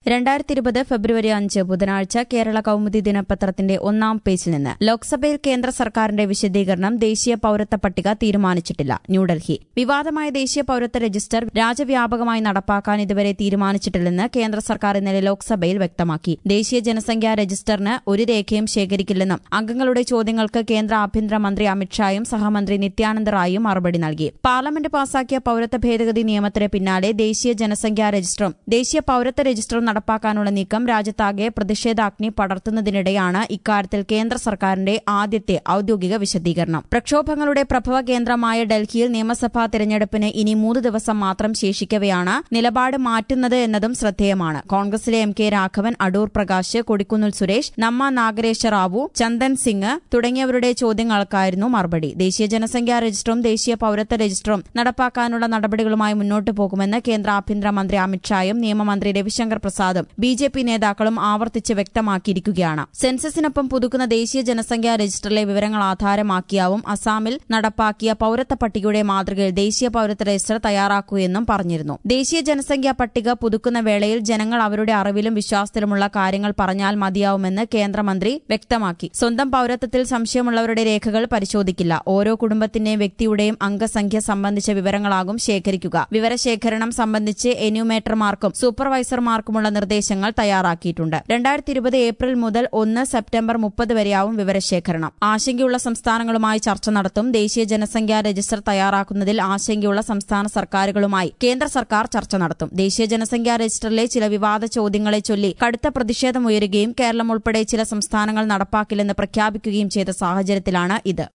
രണ്ടായിരത്തി ഇരുപത് ഫെബ്രുവരി അഞ്ച് ബുധനാഴ്ച കേരള കൌമുദി ദിനപത്രത്തിന്റെ ഒന്നാം പേജിൽ നിന്ന് ലോക്സഭയിൽ കേന്ദ്ര സർക്കാരിന്റെ വിശദീകരണം ദേശീയ പൌരത്വ പട്ടിക തീരുമാനിച്ചിട്ടില്ല ന്യൂഡൽഹി വിവാദമായ ദേശീയ പൌരത്വ രജിസ്റ്റർ രാജ്യവ്യാപകമായി നടപ്പാക്കാൻ ഇതുവരെ തീരുമാനിച്ചിട്ടില്ലെന്ന് കേന്ദ്ര സർക്കാർ ഇന്നലെ ലോക്സഭയിൽ വ്യക്തമാക്കി ദേശീയ ജനസംഖ്യാ രജിസ്റ്ററിന് ഒരു രേഖയും ശേഖരിക്കില്ലെന്നും അംഗങ്ങളുടെ ചോദ്യങ്ങൾക്ക് കേന്ദ്ര ആഭ്യന്തരമന്ത്രി അമിത്ഷായും സഹമന്ത്രി നിത്യാനന്ദ റായും മറുപടി നൽകി പാർലമെന്റ് പാസാക്കിയ പൌരത്വ ഭേദഗതി നിയമത്തിന് പിന്നാലെ ദേശീയ ജനസംഖ്യാ രജിസ്റ്ററും ദേശീയ പൌരത്വ രജിസ്റ്ററും നടപ്പാക്കാനുള്ള നീക്കം രാജ്യത്താകെ പ്രതിഷേധാഗ്നി പടർത്തുന്നതിനിടെയാണ് ഇക്കാര്യത്തിൽ കേന്ദ്ര സർക്കാരിന്റെ ആദ്യത്തെ ഔദ്യോഗിക വിശദീകരണം പ്രക്ഷോഭങ്ങളുടെ പ്രഭവ കേന്ദ്രമായ ഡൽഹിയിൽ നിയമസഭാ തെരഞ്ഞെടുപ്പിന് ഇനി മൂന്ന് ദിവസം മാത്രം ശേഷിക്കവെയാണ് നിലപാട് മാറ്റുന്നത് എന്നതും ശ്രദ്ധേയമാണ് കോൺഗ്രസിലെ എം കെ രാഘവൻ അടൂർ പ്രകാശ് കൊടിക്കുന്നിൽ സുരേഷ് നമ്മ നാഗരേശ റാവു ചന്ദൻ സിംഗ് തുടങ്ങിയവരുടെ ചോദ്യങ്ങൾക്കായിരുന്നു മറുപടി ദേശീയ ജനസംഖ്യാ രജിസ്റ്ററും ദേശീയ പൌരത്വ രജിസ്റ്ററും നടപ്പാക്കാനുള്ള നടപടികളുമായി മുന്നോട്ടു പോകുമെന്ന് കേന്ദ്ര ആഭ്യന്തരമന്ത്രി അമിത്ഷായും നിയമമന്ത്രി രവിശങ്കർ പ്രസാദും ബി ജെ പി നേതാക്കളും ആവർത്തിച്ച് വ്യക്തമാക്കിയിരിക്കുകയാണ് സെൻസസിനൊപ്പം പുതുക്കുന്ന ദേശീയ ജനസംഖ്യാ രജിസ്റ്ററിലെ വിവരങ്ങൾ ആധാരമാക്കിയാവും അസാമിൽ നടപ്പാക്കിയ പൌരത്വ പട്ടികയുടെ മാതൃകയിൽ ദേശീയ പൌരത്വ രജിസ്റ്റർ തയ്യാറാക്കുകയെന്നും പറഞ്ഞിരുന്നു ദേശീയ ജനസംഖ്യാ പട്ടിക പുതുക്കുന്ന വേളയിൽ ജനങ്ങൾ അവരുടെ അറിവിലും വിശ്വാസത്തിലുമുള്ള കാര്യങ്ങൾ പറഞ്ഞാൽ മതിയാവുമെന്ന് കേന്ദ്രമന്ത്രി വ്യക്തമാക്കി സ്വന്തം പൌരത്വത്തിൽ സംശയമുള്ളവരുടെ രേഖകൾ പരിശോധിക്കില്ല ഓരോ കുടുംബത്തിന്റെയും വ്യക്തിയുടെയും അംഗസംഖ്യ സംബന്ധിച്ച വിവരങ്ങളാകും ശേഖരിക്കുക വിവരശേഖരണം സംബന്ധിച്ച് എന്യൂമേറ്റർമാർക്കും സൂപ്പർവൈസർമാർക്കുമുള്ള നിർദ്ദേശങ്ങൾ തയ്യാറാക്കിയിട്ടുണ്ട് രണ്ടായിരത്തി ഇരുപത് ഏപ്രിൽ മുതൽ ഒന്ന് സെപ്റ്റംബർ മുപ്പത് വരെയാവും വിവരശേഖരണം ആശങ്കയുള്ള സംസ്ഥാനങ്ങളുമായി ചർച്ച നടത്തും ദേശീയ ജനസംഖ്യാ രജിസ്റ്റർ തയ്യാറാക്കുന്നതിൽ ആശങ്കയുള്ള സംസ്ഥാന സർക്കാരുകളുമായി കേന്ദ്ര സർക്കാർ ചർച്ച നടത്തും ദേശീയ ജനസംഖ്യാ രജിസ്റ്ററിലെ ചില വിവാദ ചോദ്യങ്ങളെ ചൊല്ലി കടുത്ത പ്രതിഷേധമുയരുകയും കേരളം ഉൾപ്പെടെ ചില സംസ്ഥാനങ്ങൾ നടപ്പാക്കില്ലെന്ന് പ്രഖ്യാപിക്കുകയും ചെയ്ത സാഹചര്യത്തിലാണ് ഇത്